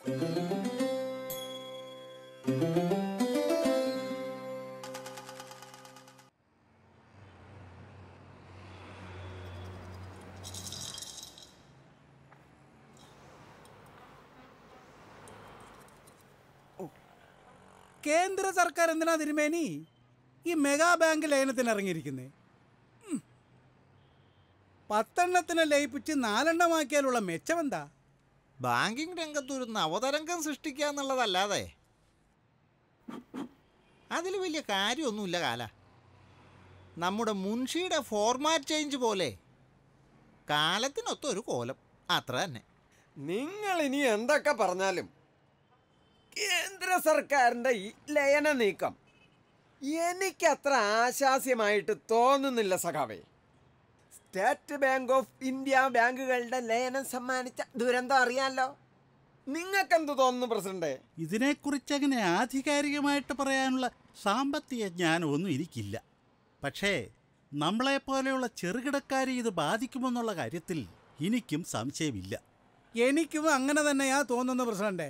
കേന്ദ്ര സർക്കാർ എന്തിനാ തിരുമേനി ഈ മെഗാ ബാങ്ക് ലയനത്തിന് ഇറങ്ങിയിരിക്കുന്നേ ഉം. പത്തെണ്ണത്തിനെ ലയിപ്പിച്ച് നാലെണ്ണമാക്കിയാലുള്ള മെച്ചമെന്താ ബാങ്കിങ് രംഗത്ത് ഒരു നവതരംഗം സൃഷ്ടിക്കുക എന്നുള്ളതല്ലാതെ അതിൽ വലിയ കാര്യമൊന്നുമില്ല കാല നമ്മുടെ മുൻഷിയുടെ ഫോർമാറ്റ് ചേഞ്ച് പോലെ കാലത്തിനൊത്ത ഒരു കോലം അത്ര തന്നെ നിങ്ങൾ ഇനി എന്തൊക്കെ പറഞ്ഞാലും കേന്ദ്ര സർക്കാരിന്റെ ഈ ലയന നീക്കം എനിക്കത്ര ആശാസ്യമായിട്ട് തോന്നുന്നില്ല സഖാവേ സ്റ്റേറ്റ് ബാങ്ക് ഓഫ് ഇന്ത്യ ബാങ്കുകളുടെ ലയനം സമ്മാനിച്ച ദുരന്തം അറിയാലോ നിങ്ങൾക്കെന്ത് തോന്നുന്നു പ്രസിഡന്റ് ഇതിനെക്കുറിച്ച് അങ്ങനെ ആധികാരികമായിട്ട് പറയാനുള്ള സാമ്പത്തിക ജ്ഞാനമൊന്നും എനിക്കില്ല പക്ഷേ നമ്മളെപ്പോലെയുള്ള ചെറുകിടക്കാരെ ഇത് ബാധിക്കുമെന്നുള്ള കാര്യത്തിൽ എനിക്കും സംശയമില്ല എനിക്കും അങ്ങനെ തന്നെയാ തോന്നുന്നു പ്രസിഡന്റെ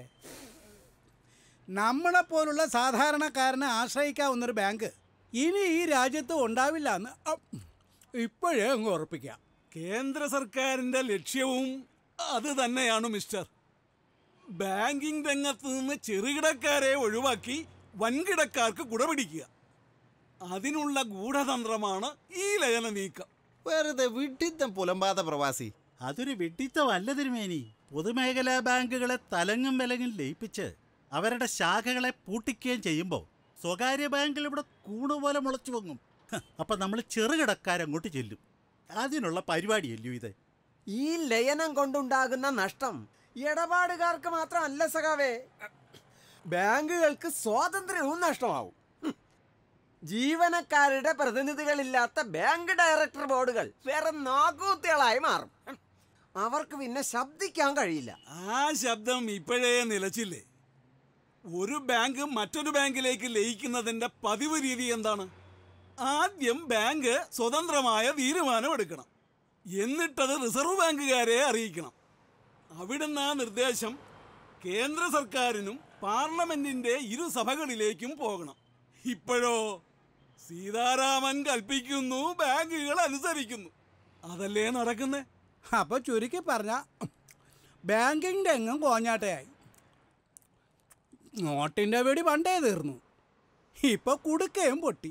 നമ്മളെപ്പോലുള്ള സാധാരണക്കാരനെ ആശ്രയിക്കാവുന്നൊരു ബാങ്ക് ഇനി ഈ രാജ്യത്ത് ഉണ്ടാവില്ല എന്ന് ഇപ്പോഴേ അങ്ങ് ഉറപ്പിക്കാം കേന്ദ്ര സർക്കാരിന്റെ ലക്ഷ്യവും അത് തന്നെയാണ് മിസ്റ്റർ ബാങ്കിംഗ് രംഗത്ത് നിന്ന് ചെറുകിടക്കാരെ ഒഴിവാക്കി വൻകിടക്കാർക്ക് കുടപിടിക്കുക അതിനുള്ള ഗൂഢതന്ത്രമാണ് ഈ ലയന നീക്കം വെറുതെ വിഡിത്തം പുലമ്പാത പ്രവാസി അതൊരു വെട്ടിത്തമല്ല തിരുമേനി പൊതുമേഖലാ ബാങ്കുകളെ തലങ്ങും വിലങ്ങും ലയിപ്പിച്ച് അവരുടെ ശാഖകളെ പൂട്ടിക്കുകയും ചെയ്യുമ്പോൾ സ്വകാര്യ ബാങ്കിൽ ഇവിടെ കൂണുപോലെ മുളച്ചു പൊങ്ങും ഹ, അപ്പം നമ്മൾ ചെറുകിടക്കാരങ്ങോട്ട് ചെല്ലും അതിനുള്ള പരിപാടിയല്ലോ ഇത് ഈ ലയനം കൊണ്ടുണ്ടാകുന്ന നഷ്ടം ഇടപാടുകാർക്ക് മാത്രമല്ല സഖാവേ ബാങ്കുകൾക്ക് സ്വാതന്ത്ര്യവും നഷ്ടമാവും ഹും. ജീവനക്കാരുടെ പ്രതിനിധികളില്ലാത്ത ബാങ്ക് ഡയറക്ടർ ബോർഡുകൾ വേറെ നാക്കൂത്തികളായി മാറും ഹും. അവർക്ക് പിന്നെ ശബ്ദിക്കാൻ കഴിയില്ല ആ ശബ്ദം ഇപ്പോഴേ നിലച്ചില്ലേ ഒരു ബാങ്ക് മറ്റൊരു ബാങ്കിലേക്ക് ലയിക്കുന്നതിന്റെ പതിവ് രീതി എന്താണ് ആദ്യം ബാങ്ക് സ്വതന്ത്രമായ തീരുമാനമെടുക്കണം എന്നിട്ടത് റിസർവ് ബാങ്കുകാരെ അറിയിക്കണം അവിടുന്ന് ആ നിർദ്ദേശം കേന്ദ്ര സർക്കാരിനും പാർലമെന്റിന്റെ ഇരു സഭകളിലേക്കും പോകണം ഇപ്പോഴോ സീതാരാമൻ കൽപ്പിക്കുന്നു ബാങ്കുകൾ അനുസരിക്കുന്നു അതല്ലേ നടക്കുന്നേ അപ്പോൾ ചുരുക്കി പറഞ്ഞ ബാങ്കിങ് രംഗം കോഞ്ഞാട്ടയായി നോട്ടിൻ്റെ വെടി പണ്ടേ തീർന്നു ഇപ്പൊ കുടുക്കയും പൊട്ടി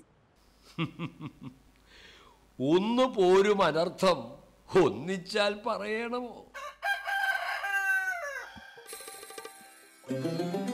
ഒന്ന് പോരും അനർത്ഥം ഒന്നിച്ചാൽ പറയണമോ